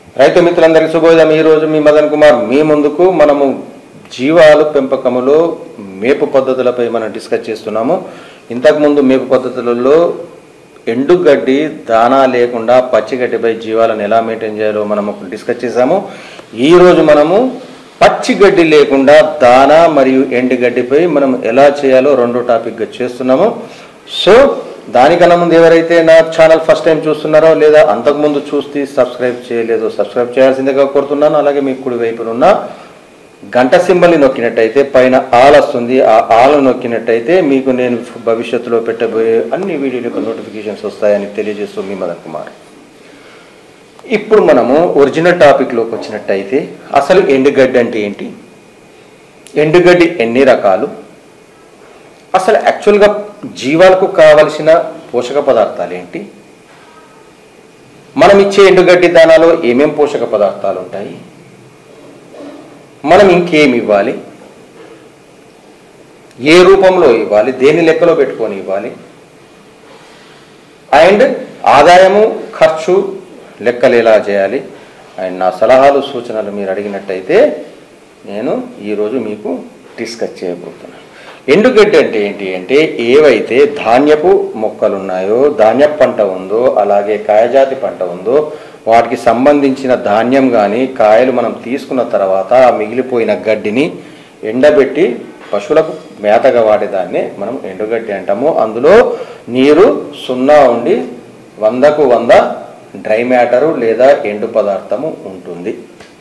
రైతు మిత్రులందరికీ శుభోదయం ఈ రోజు మీ మదన్ కుమార్ మీ ముందుకు మనము జీవాలు పెంపకములో మేపు పద్ధతులపై మనం డిస్కస్ చేస్తున్నాము ఇంతకుముందు మేపు పద్ధతులలో ఎండుగడ్డి దానా లేకుండా పచ్చిగడ్డిపై జీవాలను ఎలా మెయింటైన్ చేయాలో మనం డిస్కస్ చేసాము ఈ రోజు మనము పచ్చి గడ్డి లేకుండా దానా మరియు ఎండుగడ్డిపై మనం ఎలా చేయాలో రెండో టాపిక్గా చేస్తున్నాము సో దానికన్నా ముందు ఎవరైతే నా ఛానల్ ఫస్ట్ టైం చూస్తున్నారో లేదా అంతకుముందు చూస్తే సబ్స్క్రైబ్ చేయలేదో సబ్స్క్రైబ్ చేయాల్సిందిగా కోరుతున్నాను అలాగే మీ కుడి వైపున ఉన్న గంట సింబల్ని నొక్కినట్టయితే పైన ఆల్ వస్తుంది ఆ ఆల్ నొక్కినట్టయితే మీకు నేను భవిష్యత్తులో పెట్టబోయే అన్ని వీడియోల యొక్క నోటిఫికేషన్స్ వస్తాయని తెలియజేస్తూ మీ మదన్ కుమార్ ఇప్పుడు మనము ఒరిజినల్ టాపిక్లోకి వచ్చినట్టయితే అసలు ఎండుగడ్డి అంటే ఏంటి ఎండుగడ్డి ఎన్ని రకాలు అసలు యాక్చువల్గా జీవాలకు కావలసిన పోషక పదార్థాలు ఏంటి మనం ఇచ్చే ఎండుగడ్డి దానాలో ఏమేం పోషక పదార్థాలు ఉంటాయి మనం ఇంకేమి ఇవ్వాలి ఏ రూపంలో ఇవ్వాలి దేని లెక్కలో పెట్టుకొని ఇవ్వాలి అండ్ ఆదాయము ఖర్చు లెక్కలు ఎలా చేయాలి అండ్ నా సలహాలు సూచనలు మీరు అడిగినట్టయితే నేను ఈరోజు మీకు డిస్కస్ చేయబోతున్నాను ఎండుగడ్డి అంటే ఏంటి అంటే ఏవైతే ధాన్యపు మొక్కలు ఉన్నాయో ధాన్య పంట ఉందో అలాగే కాయజాతి పంట ఉందో వాటికి సంబంధించిన ధాన్యం కానీ కాయలు మనం తీసుకున్న తర్వాత ఆ మిగిలిపోయిన గడ్డిని ఎండబెట్టి పశువులకు మేతగా వాడేదాన్ని మనం ఎండుగడ్డి అంటాము అందులో నీరు సున్నా ఉండి వందకు వంద డ్రై మ్యాటరు లేదా ఎండు పదార్థము ఉంటుంది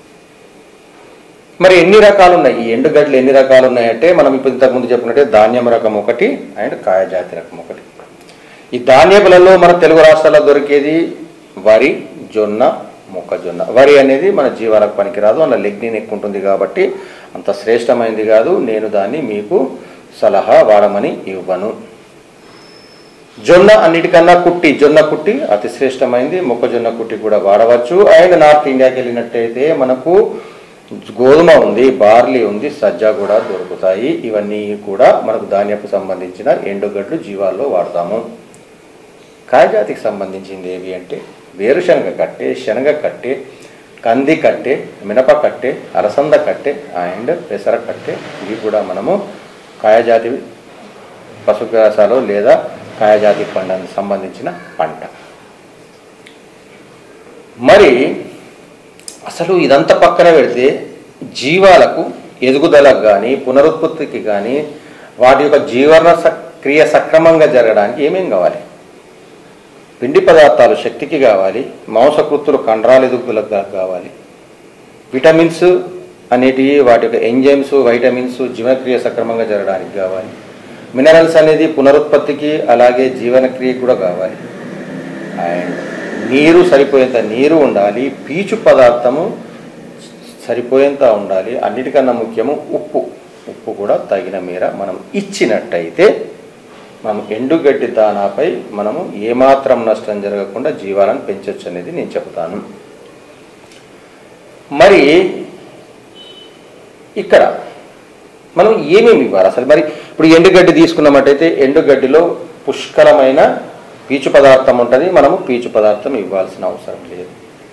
మరి ఎన్ని రకాలు ఉన్నాయి ఈ ఎండుగడ్డలు ఎన్ని రకాలు ఉన్నాయంటే మనం ఇప్పుడు ఇంతకుముందు చెప్పుకున్నట్టే ధాన్యం రకం ఒకటి అండ్ కాయజాతి రకం ఒకటి ఈ ధాన్యములలో మన తెలుగు రాష్ట్రాల్లో దొరికేది వరి జొన్న మొక్కజొన్న వరి అనేది మన జీవాలకు పనికిరాదు అందులో లెగ్నిన్ ఎక్కువ ఉంటుంది కాబట్టి అంత శ్రేష్టమైనది కాదు నేను దాన్ని మీకు సలహా వాడమని ఇవ్వను జొన్న అన్నిటికన్నా కుట్టి జొన్న కుట్టి అతి శ్రేష్టమైంది మొక్కజొన్న కుట్టి కూడా వాడవచ్చు అండ్ నార్త్ ఇండియాకి వెళ్ళినట్టయితే మనకు గోధుమ ఉంది బార్లీ ఉంది సజ్జ కూడా దొరుకుతాయి ఇవన్నీ కూడా మనకు ధాన్యపు సంబంధించిన ఎండుగడ్లు జీవాల్లో వాడతాము కాయజాతికి సంబంధించింది ఏవి అంటే వేరుశనగ కట్టె శనగ కట్టె కంది కట్టె మినప కట్టె అలసంద కట్టె అండ్ పెసర కట్టె ఇవి కూడా మనము కాయజాతి పశుగ్రాసాలు లేదా కాయజాతి పండానికి సంబంధించిన పంట మరి అసలు ఇదంతా పక్కన పెడితే జీవాలకు ఎదుగుదలకు కానీ పునరుత్పత్తికి కానీ వాటి యొక్క జీవన స- క్రియ సక్రమంగా జరగడానికి ఏమేం కావాలి పిండి పదార్థాలు శక్తికి కావాలి మాంసకృత్తులు కండరాల ఎదుగుదలకు కావాలి విటమిన్స్ అనేటివి వాటి యొక్క ఎంజైమ్స్ వైటమిన్స్ జీవనక్రియ సక్రమంగా జరగడానికి కావాలి మినరల్స్ అనేది పునరుత్పత్తికి అలాగే జీవనక్రియకి కూడా కావాలి అండ్ నీరు సరిపోయేంత నీరు ఉండాలి పీచు పదార్థము సరిపోయేంత ఉండాలి అన్నిటికన్నా ముఖ్యము ఉప్పు ఉప్పు కూడా తగిన మేర మనం ఇచ్చినట్టయితే మనం ఎండుగడ్డి దానాపై మనము ఏమాత్రం నష్టం జరగకుండా జీవాలను పెంచవచ్చు అనేది నేను చెప్తాను మరి ఇక్కడ మనం ఏమేమి ఇవ్వాలి అసలు మరి ఇప్పుడు ఎండుగడ్డి తీసుకున్నట్టయితే ఎండుగడ్డిలో పుష్కలమైన పీచు పదార్థం ఉంటుంది మనము పీచు పదార్థం ఇవ్వాల్సిన అవసరం లేదు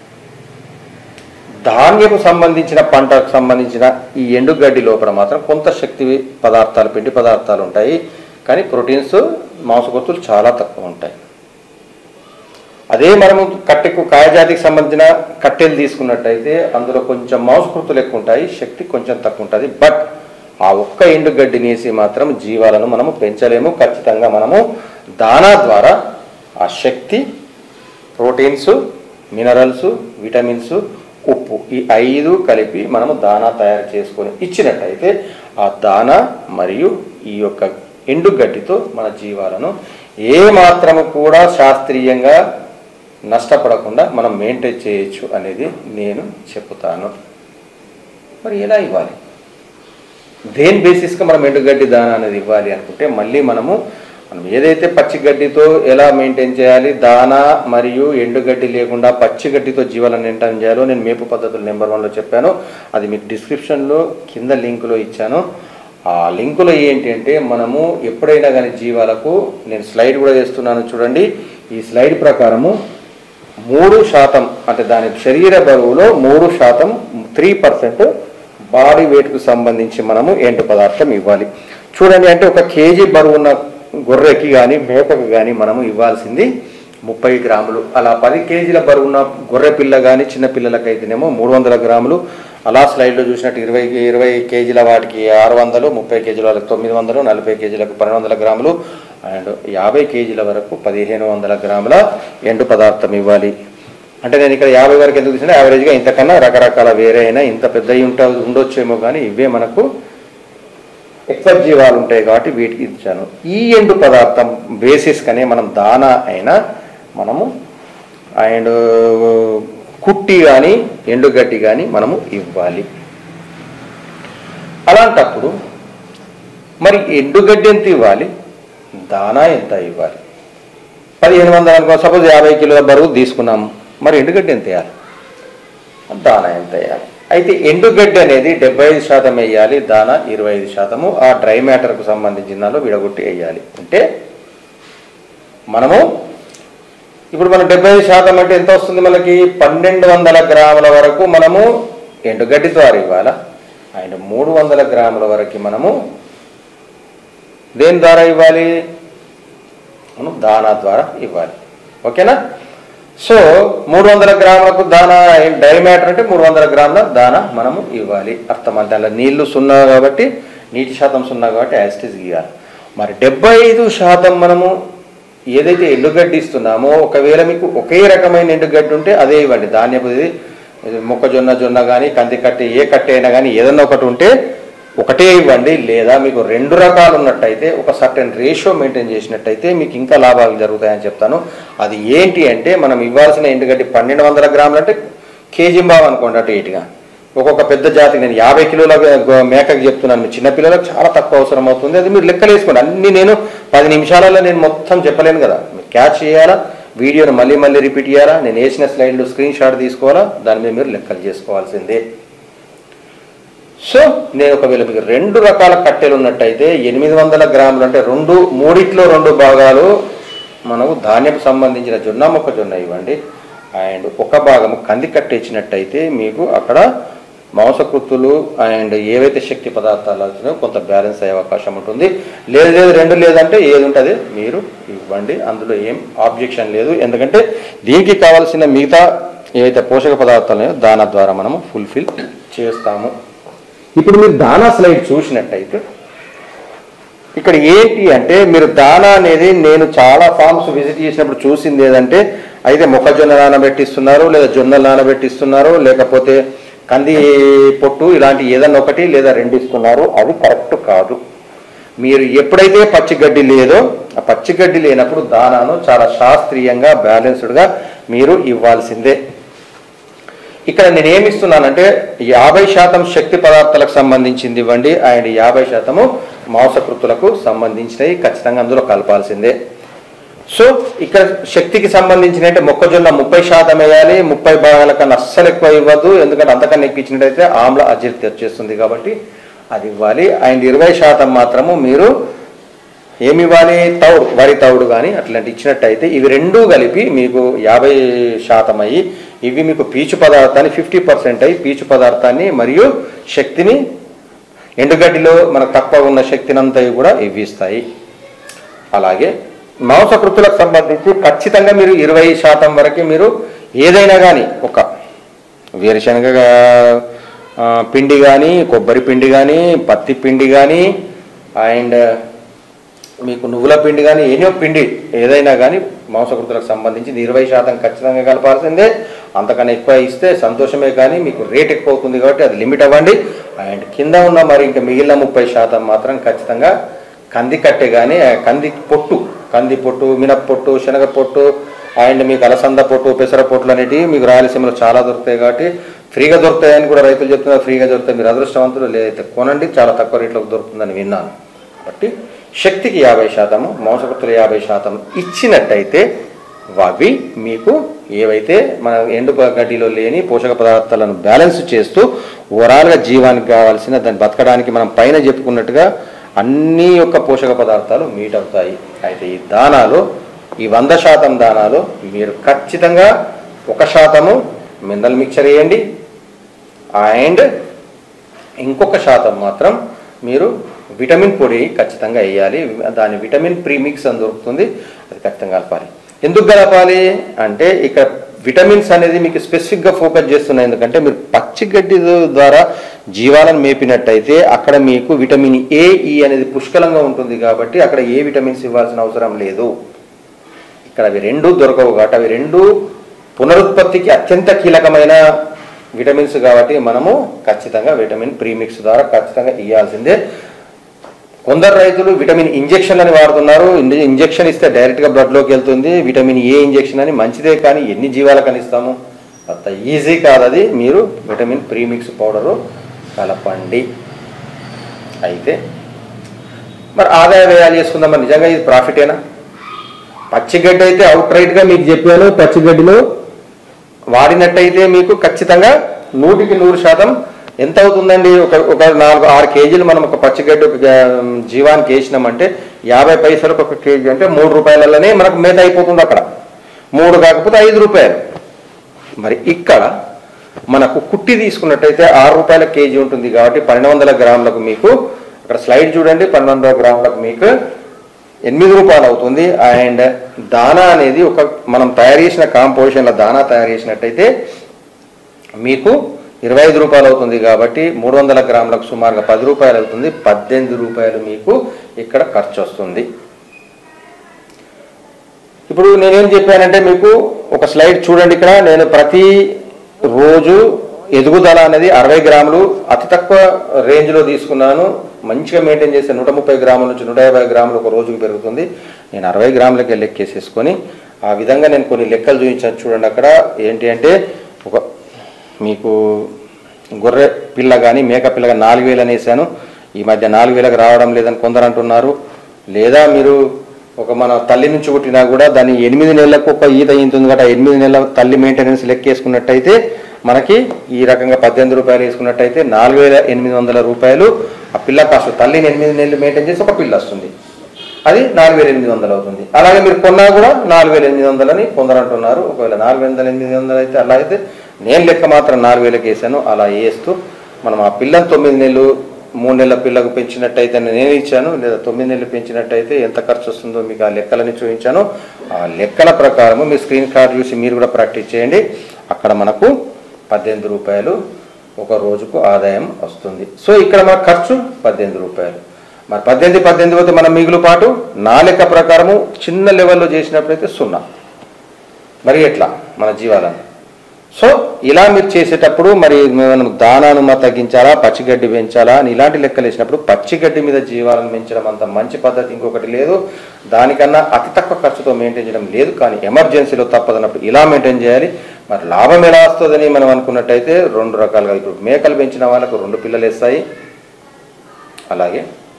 ధాన్యపు సంబంధించిన పంటకు సంబంధించిన ఈ ఎండుగడ్డి లోపల మాత్రం కొంత శక్తి పదార్థాలు పిండి పదార్థాలు ఉంటాయి కానీ ప్రోటీన్స్ మాంసకొత్తులు చాలా తక్కువ ఉంటాయి అదే మనము కట్టెకు కాయజాతికి సంబంధించిన కట్టెలు తీసుకున్నట్టయితే అందులో కొంచెం మాంసకృతులు ఎక్కువ ఉంటాయి శక్తి కొంచెం తక్కువ ఉంటుంది బట్ ఆ ఒక్క ఎండుగడ్డిని వేసి మాత్రం జీవాలను మనము పెంచలేము ఖచ్చితంగా మనము దానా ద్వారా ఆ శక్తి ప్రోటీన్స్ మినరల్స్ విటమిన్స్ ఉప్పు ఈ ఐదు కలిపి మనము దానా తయారు చేసుకొని ఇచ్చినట్టయితే ఆ దానా మరియు ఈ యొక్క ఎండుగడ్డితో మన జీవాలను ఏ మాత్రము కూడా శాస్త్రీయంగా నష్టపడకుండా మనం మెయింటైన్ చేయొచ్చు అనేది నేను చెప్తాను మరి ఎలా ఇవ్వాలి దేని బేసిస్గా మనం ఎండుగడ్డి దానా అనేది ఇవ్వాలి అనుకుంటే మళ్ళీ మనము మనం ఏదైతే పచ్చి గడ్డితో ఎలా మెయింటైన్ చేయాలి దానా మరియు ఎండుగడ్డి లేకుండా పచ్చి గడ్డితో జీవాలను మెయింటైన్ చేయాలో నేను మేపు పద్ధతులు నెంబర్ వన్లో చెప్పాను అది మీకు డిస్క్రిప్షన్లో కింద లింకులో ఇచ్చాను ఆ లింకులో ఏంటి అంటే మనము ఎప్పుడైనా కానీ జీవాలకు నేను స్లైడ్ కూడా వేస్తున్నాను చూడండి ఈ స్లైడ్ ప్రకారము మూడు శాతం అంటే దాని శరీర బరువులో మూడు శాతం త్రీ పర్సెంట్ బాడీ వెయిట్కు సంబంధించి మనము ఎండు పదార్థం ఇవ్వాలి చూడండి అంటే ఒక కేజీ బరువున్న గొర్రెకి కానీ మేకకు కానీ మనము ఇవ్వాల్సింది ముప్పై గ్రాములు అలా పది కేజీల బరువున్న గొర్రె పిల్ల కానీ చిన్న పిల్లలకైతేనేమో మూడు వందల గ్రాములు అలా స్లైడ్లో చూసినట్టు ఇరవై ఇరవై కేజీల వాటికి ఆరు వందలు ముప్పై కేజీల వాళ్ళకి తొమ్మిది వందలు నలభై కేజీలకు పన్నెండు వందల గ్రాములు అండ్ యాభై కేజీల వరకు పదిహేను వందల గ్రాముల ఎండు పదార్థం ఇవ్వాలి అంటే నేను ఇక్కడ యాభై వరకు ఎందుకు తీసుకున్నా యావరేజ్గా ఇంతకన్నా రకరకాల వేరే అయినా ఇంత పెద్దవి ఉంటా ఉండొచ్చేమో కానీ ఇవే మనకు ఎక్కువ జీవాలు ఉంటాయి కాబట్టి వీటికి ఇచ్చాను ఈ ఎండు పదార్థం బేసిస్గానే మనం దానా అయినా మనము అండ్ కుట్టి కానీ ఎండుగడ్డి కానీ మనము ఇవ్వాలి అలాంటప్పుడు మరి ఎండుగడ్డి ఎంత ఇవ్వాలి దానా ఎంత ఇవ్వాలి పదిహేను వందలు అనుకో సపోజ్ యాభై కిలోల బరువు తీసుకున్నాము మరి ఎండుగడ్డి ఎంత వేయాలి దానా ఎంత వేయాలి అయితే ఎండుగడ్డి అనేది డెబ్బై ఐదు శాతం వేయాలి దానా ఇరవై ఐదు శాతము ఆ డ్రై మ్యాటర్కు సంబంధించిన దానిలో విడగొట్టి వేయాలి అంటే మనము ఇప్పుడు మనం డెబ్బై ఐదు శాతం అంటే ఎంత వస్తుంది మనకి పన్నెండు వందల గ్రాముల వరకు మనము ఎండుగడ్డి ద్వారా ఇవ్వాలా అండ్ మూడు వందల గ్రాముల వరకు మనము దేని ద్వారా ఇవ్వాలి మనం దానా ద్వారా ఇవ్వాలి ఓకేనా సో మూడు వందల గ్రాములకు దానా డ్రై మ్యాటర్ అంటే మూడు వందల గ్రాముల దానా మనము ఇవ్వాలి అర్థం అంటే అలా నీళ్లు సున్నా కాబట్టి నీటి శాతం సున్నా కాబట్టి యాసిటీస్ గీయాలి మరి డెబ్బై ఐదు శాతం మనము ఏదైతే ఎండుగడ్డి ఇస్తున్నామో ఒకవేళ మీకు ఒకే రకమైన ఎండుగడ్డి ఉంటే అదే ఇవ్వండి ధాన్యపు ఇది ఇది మొక్కజొన్న జొన్న కానీ కంది కట్టె ఏ కట్టె అయినా కానీ ఏదన్నా ఒకటి ఉంటే ఒకటే ఇవ్వండి లేదా మీకు రెండు రకాలు ఉన్నట్టయితే ఒక సర్టెన్ రేషియో మెయింటైన్ చేసినట్టయితే మీకు ఇంకా లాభాలు జరుగుతాయని చెప్తాను అది ఏంటి అంటే మనం ఇవ్వాల్సిన ఎండుగడ్డి పన్నెండు వందల గ్రాములు అంటే కేజీ బావ్ అనుకోండి అటు ఇటుగా ఒక్కొక్క పెద్ద జాతి నేను యాభై కిలోల గో- మేకకి చెప్తున్నాను మీ చిన్నపిల్లలకు చాలా తక్కువ అవసరం అవుతుంది అది మీరు లెక్కలు వేసుకోండి అన్ని నేను పది నిమిషాలలో నేను మొత్తం చెప్పలేను కదా మీరు క్యాచ్ చేయాలా వీడియోని మళ్ళీ మళ్ళీ రిపీట్ చేయాలా నేను వేసిన స్లైడ్లు స్క్రీన్ షాట్ తీసుకోవాలా దాని మీద మీరు లెక్కలు చేసుకోవాల్సిందే సో నేను ఒకవేళ మీకు రెండు రకాల కట్టెలు ఉన్నట్టయితే ఎనిమిది వందల గ్రాములు అంటే రెండు మూడిట్లో రెండు భాగాలు మనకు ధాన్యం సంబంధించిన జొన్న మొక్కజొన్న ఇవ్వండి అండ్ ఒక భాగము కంది కట్టె ఇచ్చినట్టయితే మీకు అక్కడ మాంసకృత్తులు అండ్ ఏవైతే శక్తి పదార్థాలు వచ్చినాయో కొంత బ్యాలెన్స్ అయ్యే అవకాశం ఉంటుంది లేదు లేదు రెండు లేదంటే ఏది ఉంటుంది మీరు ఇవ్వండి అందులో ఏం ఆబ్జెక్షన్ లేదు ఎందుకంటే దీనికి కావాల్సిన మిగతా ఏవైతే పోషక పదార్థాలు ఉన్నాయో దాని ద్వారా మనము ఫుల్ఫిల్ చేస్తాము ఇప్పుడు మీరు దానా స్లైడ్ చూసినట్టయితే ఇక్కడ ఏంటి అంటే మీరు దానా అనేది నేను చాలా ఫార్మ్స్ విజిట్ చేసినప్పుడు చూసింది ఏదంటే అయితే మొక్కజొన్న నానబెట్టిస్తున్నారు లేదా జొన్నలు నానబెట్టిస్తున్నారు లేకపోతే కంది పొట్టు ఇలాంటి ఏదన్నా ఒకటి లేదా రెండు ఇస్తున్నారు అది కరెక్ట్ కాదు మీరు ఎప్పుడైతే పచ్చిగడ్డి లేదో ఆ పచ్చిగడ్డి లేనప్పుడు దానాను చాలా శాస్త్రీయంగా బ్యాలెన్స్డ్గా మీరు ఇవ్వాల్సిందే ఇక్కడ నేను ఏమి ఇస్తున్నానంటే యాభై శాతం శక్తి పదార్థాలకు సంబంధించింది ఇవ్వండి అండ్ యాభై శాతము మాంసకృతులకు సంబంధించినవి ఖచ్చితంగా అందులో కలపాల్సిందే సో ఇక్కడ శక్తికి సంబంధించిన అంటే మొక్కజొన్న ముప్పై శాతం వేయాలి ముప్పై భాగాల కన్నా అస్సలు ఎక్కువ ఇవ్వద్దు ఎందుకంటే అంతకన్నా ఎక్కువ ఇచ్చినట్టయితే ఆమ్ల అజీర్తి వచ్చేస్తుంది కాబట్టి అది ఇవ్వాలి అండ్ ఇరవై శాతం మాత్రము మీరు ఏమి ఇవ్వాలి తౌడు వరి తౌడు కానీ అట్లాంటి ఇచ్చినట్టయితే ఇవి రెండూ కలిపి మీకు యాభై శాతం అయ్యి ఇవి మీకు పీచు పదార్థాన్ని ఫిఫ్టీ పర్సెంట్ అయ్యి పీచు పదార్థాన్ని మరియు శక్తిని ఎండుగడ్డిలో మనకు తక్కువ ఉన్న శక్తిని అంతా కూడా ఇవి ఇస్తాయి అలాగే మాంసకృతులకు సంబంధించి ఖచ్చితంగా మీరు ఇరవై శాతం వరకు మీరు ఏదైనా కానీ ఒక వేరుశనగ ఆ, పిండి కానీ కొబ్బరి పిండి కానీ పత్తి పిండి కానీ అండ్ మీకు నువ్వుల పిండి కానీ ఏదో పిండి ఏదైనా కానీ మాంసకృతులకు సంబంధించి ఇరవై శాతం ఖచ్చితంగా కలపాల్సిందే అంతకన్నా ఎక్కువ ఇస్తే సంతోషమే కానీ మీకు రేట్ ఎక్కువ అవుతుంది కాబట్టి అది లిమిట్ అవ్వండి అండ్ కింద ఉన్న మరి ఇంకా మిగిలిన ముప్పై శాతం మాత్రం ఖచ్చితంగా కంది కట్టె కానీ ఆ కంది పొట్టు కంది పొట్టు మినప పొట్టు శనగ పొట్టు అండ్ మీకు అలసంద పొట్టు పెసర పొట్లు అనేటివి మీకు రాయలసీమలో చాలా దొరుకుతాయి కాబట్టి ఫ్రీగా దొరుకుతాయని కూడా రైతులు చెప్తున్నారు ఫ్రీగా దొరుకుతాయి మీరు అదృష్టవంతులు లేదైతే కొనండి చాలా తక్కువ రేట్లకు దొరుకుతుందని విన్నాను కాబట్టి శక్తికి యాభై శాతము మాంసకృతులు యాభై శాతం ఇచ్చినట్టయితే అవి మీకు ఏవైతే మన ఎండు గడ్డిలో లేని పోషక పదార్థాలను బ్యాలెన్స్ చేస్తూ ఓవరాల్గా జీవానికి కావాల్సిన దాన్ని బతకడానికి మనం పైన చెప్పుకున్నట్టుగా అన్ని యొక్క పోషక పదార్థాలు మీట్ అవుతాయి అయితే ఈ దానాలు ఈ వంద శాతం దానాలు మీరు ఖచ్చితంగా ఒక శాతము మినరల్ మిక్చర్ వేయండి అండ్ ఇంకొక శాతం మాత్రం మీరు విటమిన్ పొడి ఖచ్చితంగా వేయాలి దాని విటమిన్ ప్రీమిక్స్ అని దొరుకుతుంది అది ఖచ్చితంగా కలపాలి ఎందుకు కలపాలి అంటే ఇక్కడ విటమిన్స్ అనేది మీకు స్పెసిఫిక్గా ఫోకస్ చేస్తున్నాయి ఎందుకంటే మీరు పచ్చి గడ్డి ద్వారా జీవాలను మేపినట్టయితే అక్కడ మీకు విటమిన్ ఏ ఈ అనేది పుష్కలంగా ఉంటుంది కాబట్టి అక్కడ ఏ విటమిన్స్ ఇవ్వాల్సిన అవసరం లేదు ఇక్కడ అవి రెండు దొరకవు కాబట్టి అవి రెండు పునరుత్పత్తికి అత్యంత కీలకమైన విటమిన్స్ కాబట్టి మనము ఖచ్చితంగా విటమిన్ ప్రీమిక్స్ ద్వారా ఖచ్చితంగా ఇవ్వాల్సిందే కొందరు రైతులు విటమిన్ ఇంజెక్షన్ అని వాడుతున్నారు ఇంజ- ఇంజెక్షన్ ఇస్తే డైరెక్ట్గా బ్లడ్లోకి వెళ్తుంది విటమిన్ ఏ ఇంజెక్షన్ అని మంచిదే కానీ ఎన్ని జీవాలకు అని ఇస్తాము అంత ఈజీ కాదు అది మీరు విటమిన్ ప్రీమిక్స్ పౌడరు కలపండి అయితే మరి ఆదాయ వ్యయాలు చేసుకుందాం మరి నిజంగా ఇది ప్రాఫిటేనా పచ్చిగడ్డి అయితే అవుట్ రైట్గా మీకు చెప్పాను పచ్చిగడ్డిలో వాడినట్టయితే మీకు ఖచ్చితంగా నూటికి నూరు శాతం ఎంత అవుతుందండి ఒక ఒక నాలుగు ఆరు కేజీలు మనం ఒక పచ్చిగడ్డి ఒక గా- జీవానికి వేసినామంటే యాభై పైసలకు ఒక కేజీ అంటే మూడు రూపాయలలోనే మనకు మేత అయిపోతుంది అక్కడ మూడు కాకపోతే ఐదు రూపాయలు మరి ఇక్కడ మనకు కుట్టి తీసుకున్నట్టయితే ఆరు రూపాయల కేజీ ఉంటుంది కాబట్టి పన్నెండు వందల గ్రాములకు మీకు అక్కడ స్లైడ్ చూడండి పన్నెండు వందల గ్రాములకు మీకు ఎనిమిది రూపాయలు అవుతుంది అండ్ దానా అనేది ఒక మనం తయారు చేసిన కాంపోజిషన్ల దానా తయారు చేసినట్టయితే మీకు ఇరవై ఐదు రూపాయలు అవుతుంది కాబట్టి మూడు వందల గ్రాములకు సుమారుగా పది రూపాయలు అవుతుంది పద్దెనిమిది రూపాయలు మీకు ఇక్కడ ఖర్చు వస్తుంది ఇప్పుడు నేనేం చెప్పానంటే మీకు ఒక స్లైడ్ చూడండి ఇక్కడ నేను ప్రతి రోజు ఎదుగుదల అనేది అరవై గ్రాములు అతి తక్కువ రేంజ్లో తీసుకున్నాను మంచిగా మెయింటైన్ చేస్తే నూట ముప్పై గ్రాముల నుంచి నూట యాభై గ్రాములు ఒక రోజుకి పెరుగుతుంది నేను అరవై గ్రాములకి లెక్కేసేసుకొని ఆ విధంగా నేను కొన్ని లెక్కలు చూపించాను చూడండి అక్కడ ఏంటి అంటే ఒక మీకు గొర్రె పిల్ల కానీ మేక పిల్ల కానీ నాలుగు వేలు అనేసాను ఈ మధ్య నాలుగు వేలకు రావడం లేదని కొందరు అంటున్నారు లేదా మీరు ఒక మన తల్లి నుంచి పుట్టినా కూడా దాన్ని ఎనిమిది నెలలకు ఒక ఈత ఈతుంది కాబట్టి ఆ ఎనిమిది నెలల తల్లి మెయింటెనెన్స్ లెక్కేసుకున్నట్టయితే మనకి ఈ రకంగా పద్దెనిమిది రూపాయలు వేసుకున్నట్టయితే నాలుగు వేల ఎనిమిది వందల రూపాయలు ఆ పిల్ల కాస్ట్ తల్లిని ఎనిమిది నెలలు మెయింటైన్ చేసి ఒక పిల్ల వస్తుంది అది నాలుగు వేల ఎనిమిది వందలు అవుతుంది అలాగే మీరు కొన్నా కూడా నాలుగు వేల ఎనిమిది వందలని కొందరు అంటున్నారు ఒకవేళ నాలుగు వందల ఎనిమిది వందలు అయితే అలా అయితే నేను లెక్క మాత్రం నాలుగు వేలకు వేసాను అలా వేస్తూ మనం ఆ పిల్లని తొమ్మిది నెలలు మూడు నెలల పిల్లకు పెంచినట్టయితే నేను ఇచ్చాను లేదా తొమ్మిది నెలలు పెంచినట్టయితే ఎంత ఖర్చు వస్తుందో మీకు ఆ లెక్కలని చూపించాను ఆ లెక్కల ప్రకారము మీ స్క్రీన్ కార్డ్ చూసి మీరు కూడా ప్రాక్టీస్ చేయండి అక్కడ మనకు పద్దెనిమిది రూపాయలు ఒక రోజుకు ఆదాయం వస్తుంది సో ఇక్కడ మన ఖర్చు పద్దెనిమిది రూపాయలు మరి పద్దెనిమిది పద్దెనిమిది పోతే మన మిగులు పాటు నా లెక్క ప్రకారము చిన్న లెవెల్లో చేసినప్పుడైతే సున్నా మరి ఎట్లా మన జీవాలను సో ఇలా మీరు చేసేటప్పుడు మరి మనం దానాను మా తగ్గించాలా పచ్చిగడ్డి పెంచాలా అని ఇలాంటి లెక్కలు వేసినప్పుడు పచ్చిగడ్డి మీద జీవాలను పెంచడం అంత మంచి పద్ధతి ఇంకొకటి లేదు దానికన్నా అతి తక్కువ ఖర్చుతో మెయింటైన్ చేయడం లేదు కానీ ఎమర్జెన్సీలో తప్పదన్నప్పుడు ఇలా మెయింటైన్ చేయాలి మరి లాభం ఎలా వస్తుందని మనం అనుకున్నట్టయితే రెండు రకాలుగా ఇప్పుడు మేకలు పెంచిన వాళ్ళకు రెండు పిల్లలు వేస్తాయి అలాగే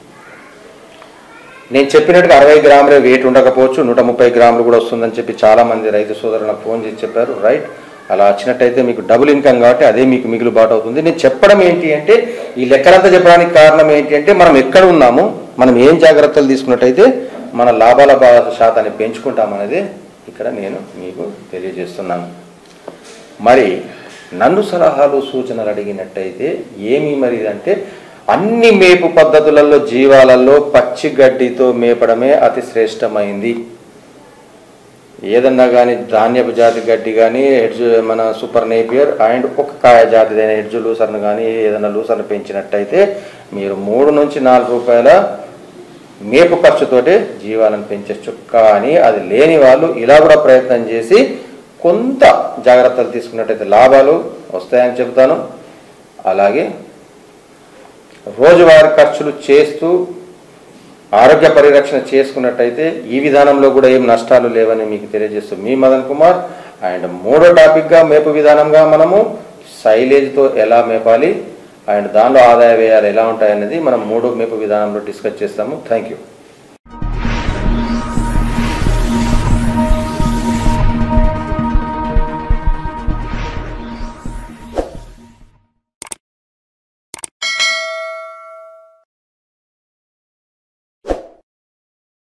నేను చెప్పినట్టుగా అరవై గ్రాములే వెయిట్ ఉండకపోవచ్చు నూట ముప్పై గ్రాములు కూడా వస్తుందని చెప్పి చాలా మంది రైతు సోదరులు నాకు ఫోన్ చేసి చెప్పారు రైట్ అలా వచ్చినట్టయితే మీకు డబుల్ ఇన్కమ్ కాబట్టి అదే మీకు మిగులుబాటు అవుతుంది నేను చెప్పడం ఏంటి అంటే ఈ లెక్కలంతా చెప్పడానికి కారణం ఏంటి అంటే మనం ఎక్కడ ఉన్నాము మనం ఏం జాగ్రత్తలు తీసుకున్నట్టయితే మన లాభాల బా- శాతాన్ని పెంచుకుంటామనేది ఇక్కడ నేను మీకు తెలియజేస్తున్నాను మరి నన్ను సలహాలు సూచనలు అడిగినట్టయితే ఏమి మరి అంటే అన్ని మేపు పద్ధతులలో జీవాలలో పచ్చి గడ్డితో మేపడమే అతి శ్రేష్టమైంది ఏదన్నా కానీ ధాన్యపు జాతి గడ్డి కానీ హెడ్జ్ మన సూపర్ నేపియర్ అండ్ ఒక కాయ జాతిదైన హెడ్జ్ లూసర్ను కానీ ఏదైనా లూసర్ను పెంచినట్టయితే మీరు మూడు నుంచి నాలుగు రూపాయల మేపు ఖర్చుతోటే జీవాలను పెంచవచ్చు కానీ అది లేని వాళ్ళు ఇలా కూడా ప్రయత్నం చేసి కొంత జాగ్రత్తలు తీసుకున్నట్టయితే లాభాలు వస్తాయని చెబుతాను అలాగే రోజువారీ ఖర్చులు చేస్తూ ఆరోగ్య పరిరక్షణ చేసుకున్నట్టయితే ఈ విధానంలో కూడా ఏం నష్టాలు లేవని మీకు తెలియజేస్తూ మీ మదన్ కుమార్ అండ్ మూడో టాపిక్గా మేపు విధానంగా మనము సైలేజ్తో ఎలా మేపాలి అండ్ దానిలో ఆదాయ వ్యయాలు ఎలా ఉంటాయనేది మనం మూడో మేపు విధానంలో డిస్కస్ చేస్తాము థ్యాంక్ యూ